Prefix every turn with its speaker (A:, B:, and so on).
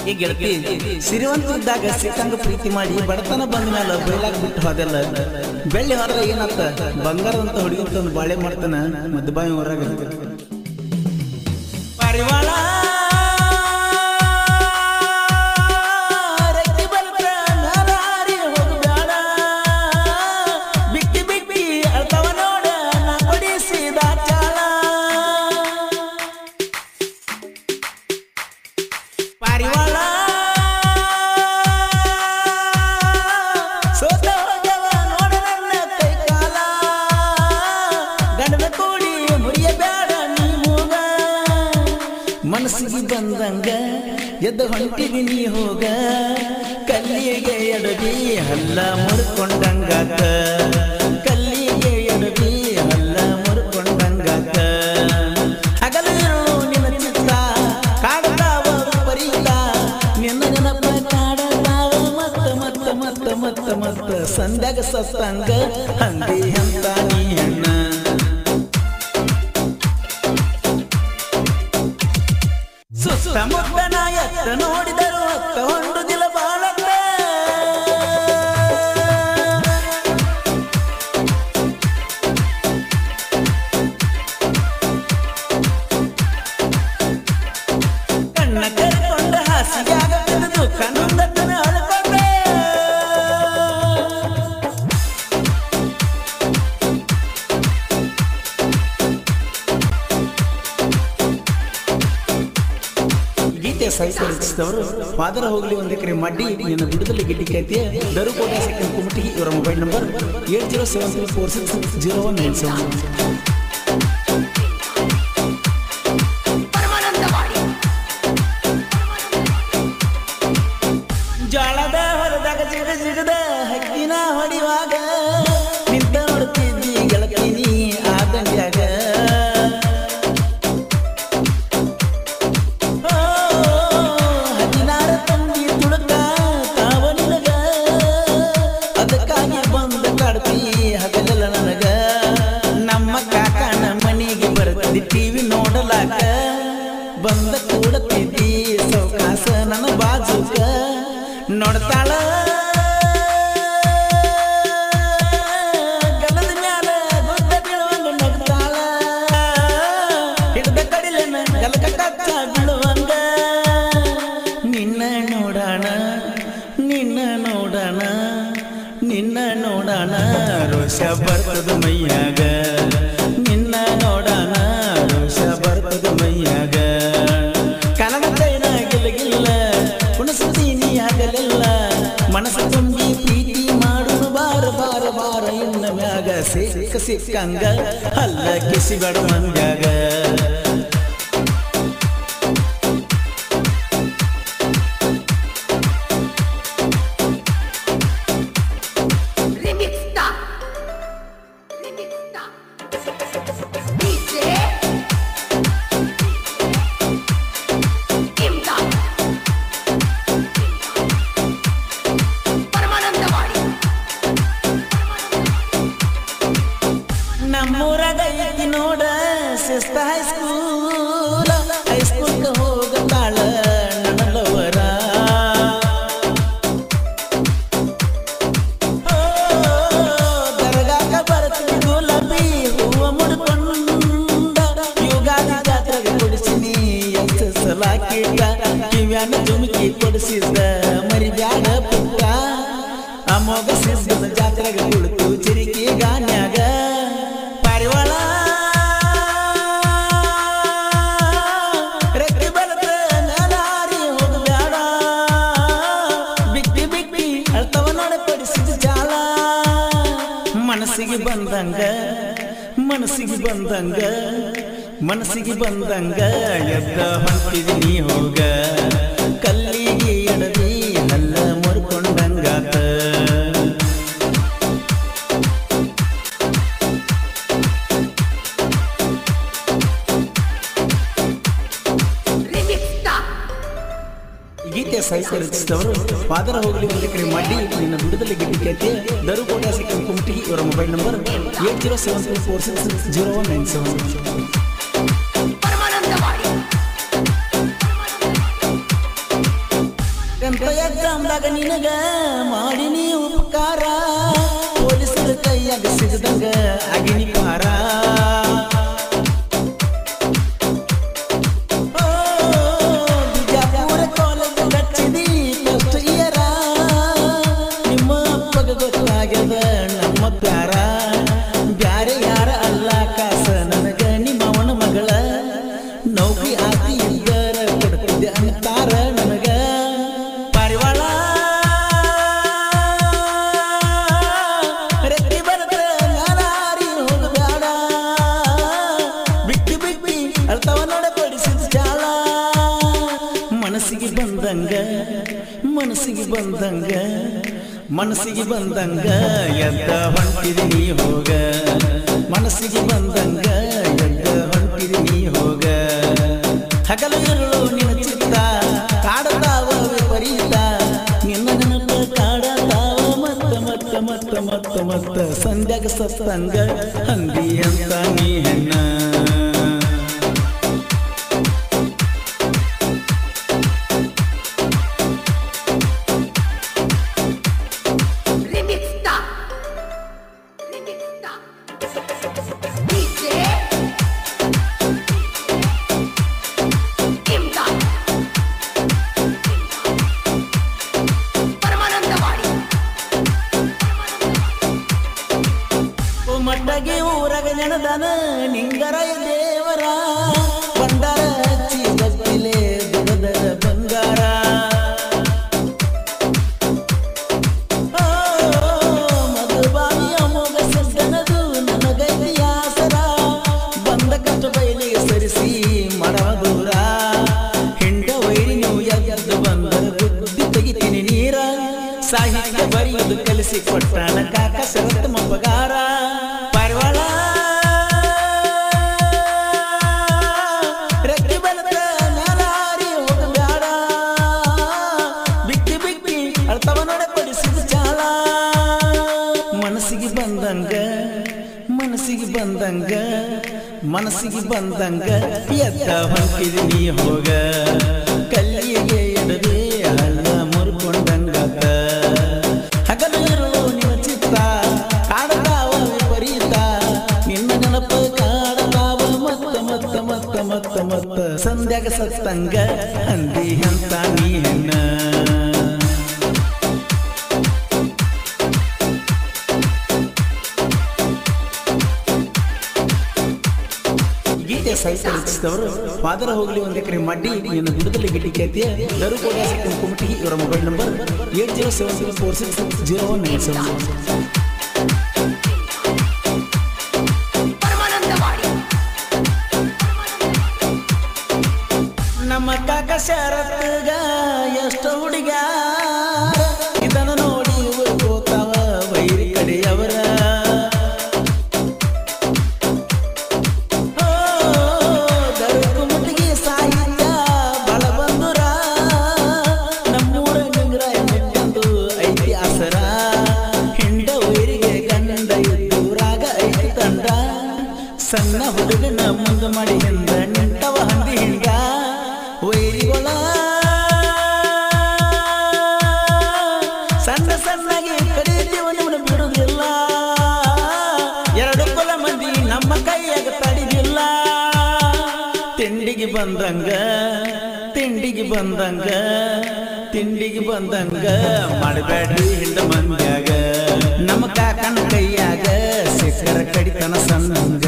A: ಈ ಗೆಳತಿ ಸಿರಿವಂತರಿದ್ದಾಗ ಸಿಕ್ಕಂಗ ಪ್ರೀತಿ ಮಾಡಿ ಬಡತನ ಬಂದ ಮೇಲೆ ಬಯಲಾಗ ಬಿಟ್ಟು ಹೋದೆಲ್ಲ ಬೆಳ್ಳಿ ಹೋದ್ರೆ ಏನತ್ತ ಬಂಗಾರದಂತ ಹುಡುಗಿ ತಂದು ಬಾಳೆ ಮಾಡ್ತಾನ ಮದ್ಬಾಯಿ ಹೊರಗ ಪರಿವಾಳ ರೆಕ್ಕೆ ಬಲ್ಕ ನಾಲಾರಿ ಹೋಗ್ಬ್ಯಾಡ. ಬಿಕ್ಕಿ ಬಿಕ್ಕಿ ಅಳ್ತಾವ ನೋಡ ನಾ ಕೊಡಿಸಿದ ಚಾಳ ಪಾರಿವಾಳ ಸೋತ ಹೋಗ್ಯವ ನೋಡ ನನ್ನ ಕೈ ಕಾಲ ಗಂಡನ ಕೂಡಿ ಮುರಿಯಬೇಡ ನೀ ಮೂಗ ಮನಸ್ಸಿಗೆ ಬಂದಂಗ ಎದ್ದು ಹೊಂಟಿದಿ ನೀ ಹೋಗ ಕಲ್ಲಿಗೆ ಎಡವಿ ಹಲ್ಲ ಮುರ್ಕೊಂಡಂಗಾತ ಕಲ್ಲಿಗೆ ಎಡವಿ ಹಲ್ಲ ಮುರ್ಕೊಂಡಂಗಾತ ಹಗಲಿರು ನಿನ್ನ ಚಿತ್ತ ಕಾಡತಾವ ಪರಿಲ್ಲ ನಿನ್ನ ನೆನಪ ಕಾಡತಾವ ಮತ್ತ ಮತ್ತ ಮತ್ತ ಮತ್ತ ಮತ್ತ ಸಂಧ್ಯಾಗ ಸತ್ತಂಗ ಹಂದಿ ಅಂತ ನೀ ಹೆಣ್ಣ ಸುತ್ತಮುತ್ತನ ಎತ್ತ ನೋಡಿದರು ಹೊತ್ತ ಹೊಂಡುದಿಲ್ಲ ಬಾಳತ್ತ ಕಣ್ಣ ಕರ್ಕೊಂಡ ಹಾಸಿಗೆ ದುಃಖ ನೊಂದದ್ದನ ಅಳ್ಕೊಂಡೆ ಗೀತೆ ಸಾಹಿತ್ಯ ರಚಿಸಿದವರು ಫಾದರ್ ಹೋಗ್ಲಿ ಒಂದು ಎಕರೆ ಮಡ್ಡಿ ನಿನ್ನ ಬಿಡುದಲೆ ಗಿಡ್ಡಿ ಖ್ಯಾತಿಯ ದರುಕೋಟ ಸೆಕೆಂಡ್ ಕುಮಟಿಗೆ ಇವರ mobile number eight zero seven three four six zero one nine seven ಜೋಳದ ಹೊಲದಾಗ ಜಿಗ ಜಿಗದ ಹಕ್ಕಿನ ಹೊಡಿವಾಗ ನಿಂತ ನೋಡ್ತಿದ್ದಿ ಗೆಳತೀನಿ ಆ ದಂಡ್ಯಾಗ ಓ, ಹದಿನಾರು ತಂದಿ ತುಳುಕ ತಾವ ನಿನಗ ಅದಕ್ಕಾಗಿ ಬಂದ ಕಾಡ್ತಿ ಹಗಲೆಲ್ಲ ನನಗ ನಮ್ಮ ಕಾಕನ ಮನೆಗೆ ಬರ್ತಿದ್ದಿ ಟಿವಿ ನೋಡಲಾಕ ಬಂದ ಕೂಡತಿದ್ದಿ ಸೌಕಾಸ ನನ್ನ ಬಾಜುಕ ನೋಡ್ತಾಳ ಗಲ್ಲದ ಮ್ಯಾಲ ಗುಡ್ಡ ಬೀಳುವಂಗ ನಗ್ತಾಳ ಹಿಡ್ದ ಕಡಿಲೆನ ಗಲಕ ಕಚ್ಚ ಬೀಳುವಂಗ ನಿನ್ನ ನೋಡೋಣ ನಿನ್ನ ನೋಡೋಣ ನಿನ್ನ ನೋಡೋಣ ರೋಷ ಬರ್ತದ ಮೈಯಾಗ ನಿನ್ನ ನೋಡೋಣ ರೋಷ ಬರ್ತದ ಮೈಯಾಗ ಕನಗ ಕೈನ ಗಿಲ್ಲ ಕುಣಸ್ತೀನಿ ಹಗಲೆಲ್ಲ ಮನಸ್ಸು ತುಂಬಿ ಪ್ರೀತಿ ಮಾಡುನು ಬಾರ ಬಾರ ಬಾರ ಇನ್ನ ಮ್ಯಾಗ ಸಿಕ್ಕ ಸಿಕ್ಕಂಗ ಅಲ್ಲ ಕಿಸಿಬೇಡ ಮಂದ್ಯಾಗ
B: Remix Star. Remix Star. DJ. Imdad. Paramanandawadi
A: ನಮ್ಮೂರಾಗ ಐತಿ ನೋಡ ಶಿಸ್ತ ಹೈಸ್ಕೂಲ್ ಹೈಸ್ಕೂಲ್ಗ ಹೋಗತಾಳ ನನ್ನಲವರ ಓ, ದರ್ಗಾಕ ಬರ್ತೀನಿ ಗುಲಾಬಿ ಹೂವ ಮುಡ್ಕೊಂಡ ಯುಗಾದಿ ಜಾತ್ರೆಗೆ ಕೊಡಿಸಿನಿ ಎಸ್ ಸಲ ಕೀಟ ಕಿವ್ಯಾನ ಜುಮುಕಿ ಕೊಡಿಸಿದ್ದ ಮರಿ ಬ್ಯಾಡ ಪುಟ್ಟ ಅಮೋಘ ಸಿದ್ಧನ ಜಾತ್ರೆಗೆ ಕುಳಿತು ಚಿರಿಕಿ ಗಾನ್ಯಾಗ ಪಾರಿವಾಳ ರೆಕ್ಕೆ ಬಲದ ನಾಲಾರಿ ಹೋಗಬ್ಯಾಡ ಬಿಕ್ಕಿ ಬಿಕ್ಕಿ ಅಳ್ತವ ನಡಪಡಿಸಿದ ಜಾಲ ಮನಸ್ಸಿಗೆ ಬಂದಂಗ ಮನಸ್ಸಿಗೆ ಬಂದಂಗ ಮನಸ್ಸಿಗೆ ಬಂದಂಗ ಎದ್ದ ಹೊಂಟಿದಿ ನೀ ಹೋಗ ಕಲ್ಲಿಗೆ ಎಡದಿ ಹಲ್ಲ ಮುರ್ಕೊಂಡಂಗಾತ
B: Remix Star.
A: ಈ ಗೀತೆ ಸಾಹಿತ್ಯ ರಚಿಸಿದವರು ಫಾದರ್ ಹೋಗ್ಲಿ ಒಂದು ಕಡೆ ಮಾಡಿ ನಿನ್ನ ಬಿಡುದಲೆ ಗಿಡ್ಡಿ ಖ್ಯಾತಿ ದರುಕೋಟ ಸೆಕೆಂಡ್ ಕುಮಟಿಗೆ ಇವರ mobile number eight zero seven three four six zero one nine seven
B: Paramanandawadi
A: tenth ಎಕ್ಸಾಮ್ದಾಗ ನಿನಗ ಮಾಡಿನಿ ಉಪಕಾರ ಪೊಲೀಸರ ಕೈಯಾಗ ಸಿಗದಂಗ ಅಗಿನಿ ಪಾರ ಓ, ಬಿಜಾಪುರ ಕಾಲೇಜ್ ಹಚ್ಚಿದಿ ಫಸ್ಟ್ ಇಯರ ನಿಮ್ಮ ಅಪ್ಪಗ ಗೊತ್ತಾಗ್ಯದ ನಮ್ಮ ಪ್ಯಾರ ಬ್ಯಾರೆ ಯಾರ ಅಲ್ಲ ಕಾಸ ನನಗ ನಿಮ್ಮವನ ಮಗಳ ನೌಕರಿ ಆತಿ ಇದ್ದರ ಕೊಡ್ತಿದ್ದೆ ಅಂತಾರ ನನಗ ಪಾರಿವಾಳ ರೆತ್ತಿ ಬರದ ಮ್ಯಾಲಾರಿ ಹೋಗಬ್ಯಾಡ ಬಿಟ್ಟು ಬಿಟ್ಟು ಅಳ್ತಾವ ನೋಡಪಡಿಸಿದ ಚಾಳ ಮನಸ್ಸಿಗೆ ಬಂದಂಗ ಮನಸ್ಸಿಗೆ ಬಂದಂಗ ಮನಸ್ಸಿಗೆ ಬಂದಂಗ ಎದ್ದ ಹೊಂಟಿದಿ ನೀ ಹೋಗ ಮನಸ್ಸಿಗೆ ಬಂದಂಗ ಎದ್ದ ಹೊಂಟಿದಿ ನೀ ಹೋಗ ಹಗಲು ಇರುಳು ನಿನ್ನ ಚಿತ್ತ ಕಾಡತಾವ ವಿಪರೀತ ನಿನ್ನ ನೆನಪ ಕಾಡತಾವ ಮತ್ತ ಮತ್ತ ಮತ್ತ ಮತ್ತ ಮತ್ತ ಸಂಧ್ಯಾಗ ಸತ್ತಂಗ ಹಂದಿ ಅಂತ ನೀ ಹೆಣ್ಣ
B: Remix stop. Remix stop. DJ. Imdad. Paramanandawadi
A: ಓ ಮಟ್ಟಗೆ ಊರಾಗ ನೆನದಾನ ನಿಂಗರಾಯ ದೇವರ ಬಂಡಾರ ಹಚ್ಚಿ ಬತ್ತಿಲೆ ದುಡದರ ಬಂಗಾರ ಓ, ಮಧುಬಾಯಿ ಅಮೋಘ ಸಜ್ಜನದು ನನಗೈತಿ ಆಸರ ಬಂದ ಕಷ್ಟ ಬಯಲಿಗೆ ಸರಿಸಿ ಮಾಡವ ದೂರ ಹಿಂಡ ವೈರಿ ನೀವು ಎದ್ದು ಬಂದರ ಬುದ್ಧಿ ತೆಗಿತೀನಿ ನೀರ ಸಾಹಿತ್ಯ ಬರೆಯುವುದು ಕಲಿಸಿ ಕೊಟ್ಟಾನ ಕಾಕ ಶರತ್ ಮಬ್ಬಗಾರ ಪಾರಿವಾಳ ರೆಕ್ಕೆ ಬಲದ ಮ್ಯಾಲಾರಿ ಹೋಗಬ್ಯಾಡ ಬಿಕ್ಕಿ ಬಿಕ್ಕಿ ಅಳ್ತವ ನೋಡಪಡಿಸಿದ ಚಾಳ ಮನಸ್ಸಿಗೆ ಬಂದಂಗ ಮನಸ್ಸಿಗೆ ಬಂದಂಗ ಮನಸ್ಸಿಗೆ ಬಂದಂಗ ಎದ್ದ ಹೊಂಟಿದಿ ನೀ ಹೋಗ ಕಲ್ಲಿಗೆ ಎಡದೆ ಹಳ್ಳ ಮುರ್ಕೊಂಡಂಗಾತ ಹಗಲು ಇರುಳು ನಿನ್ನ ಚಿತ್ತ ಕಾಡತಾವ ವಿಪರೀತ ನಿನ್ನ ನೆನಪ ಕಾಡತಾವ ಮತ್ತ ಮತ್ತ ಮತ್ತ ಮತ್ತ ಮತ್ತ ಸಂಧ್ಯಾಗ ಸತ್ತಂಗ ಹಂದಿ ಅಂತ ನೀ ಹೆಣ್ಣ ಗೀತೆ ಸಾಹಿತ್ಯ ರಚಿಸಿದವರು ಫಾದರ್ ಹೋಗ್ಲಿ ಒಂದ್ ಎಕರೆ ಮಡ್ಡಿ ನಿನ್ನ ದುಡ್ಡದಲ್ಲಿ ಗಿಟ್ಟಿ ಖ್ಯಾತಿಯ ದರುಕೋಟ ಕುಮಟಿ ಇವರ mobile number eight zero seven three four six zero one nine seven
B: Paramanandawadi
A: ನಮ್ಮ ಕಾಕ ಶರತ್ಗ ಎಷ್ಟ ಹುಡುಗ ಇದನ್ನು ನೋಡಿ ಇವರು ಹೋಗ್ತಾವ ವೈರಿ ಕಡೆಯವರ ಓ, ದರುಕುಮುಟಿಗೆ ಸಾಹಿತ್ಯ ಬಳ ಬಂದುರ ನಮ್ಮೂರ ನಿಂಗ್ರ ಮೆಟ್ಟಂದು ಐತಿ ಆಸರ ಹಿಂಡ ವೈರಿಗೆ ಗಂಡ ಇದ್ದೂರಾಗ ಐತಿ ತಂಡ ಸಣ್ಣ ಹುಡುಗನ ಮುಂದ ಮಾಡಿ ಹಿಂದ ನಿಂತವ ಹಂದಿ ಹಿಂಡ ವೈರಿಗೊಳ ಸಣ್ಣ ಸಣ್ಣಗೆ ಕಡಿತೀವ ನಿಮ್ಮನ್ನು ಬಿಡುವುದಿಲ್ಲ ಎರಡು ಕುಲ ಮಂದಿ ನಮ್ಮ ಕೈಯಾಗ ತಡಿದಿಲ್ಲ ತಿಂಡಿಗೆ ಬಂದಂಗ ತಿಂಡಿಗೆ ಬಂದಂಗ ತಿಂಡಿಗೆ ಬಂದಂಗ ಮಾಡಬೇಡ್ರಿ ಹಿಂಡ ಮಂದ್ಯಾಗ ನಮ್ಮ ಕಾಕನ ಕೈಯಾಗ ಸಿಕ್ಕರ ಕಡಿತನ ಸಣ್ಣಂಗ